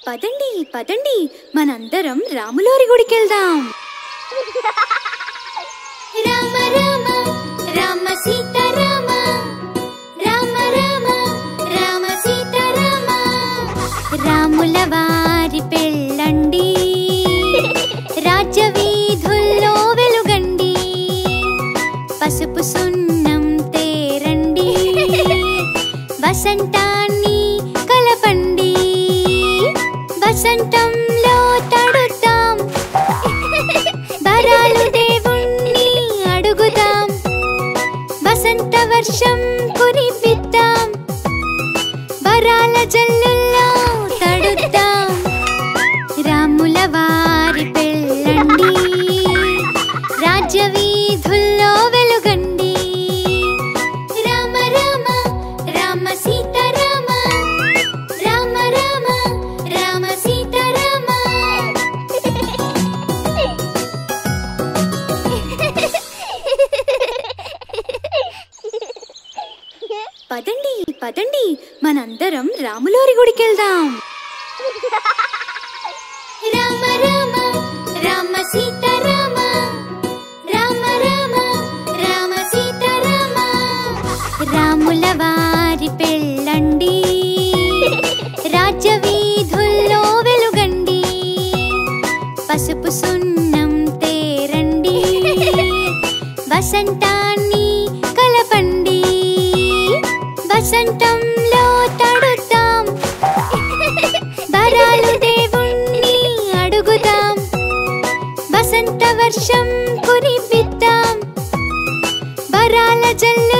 పదండి పదండి మనందరం రాములోరి గుడికి వెళ్దాం రామ రామ రామ సీత రామ రామ రామ రామ సీత రామ రాముల వారి పెళ్ళండి రాజ్య వీధుల్లో వెలుగండి పసుపు సున్నం తేరండి వసంతాన్ని కలపండి వసంతంలో తడుతాం బరాలు దేవుణ్ణి అడుగుదాం వసంత వర్షం కురిపిద్దాం బరాల జల్లుల్లో తడుద్దాం రాముల వారి పెళ్ళండి రాజ్య వీధుల్లో వెలుగండి రామ రామ రామ సీత రామ రామ రామ రామ సీత రామ పదండి పదండి మనందరం రాములోరి గుడికి వెళ్దాం రామ రామ రామ సీత రామ రామ రామ రామ సీత రామ రాముల వారి పెళ్ళండి రాజ్య వీధుల్లో వెలుగండి పసుపు సున్నం తేరండి వసంతాన్ని కలపండి వసంతంలో తడుతాం బరాలు దేవుణ్ణి అడుగుదాం వసంత వర్షం కురిపిద్దాం బరాల జల్లు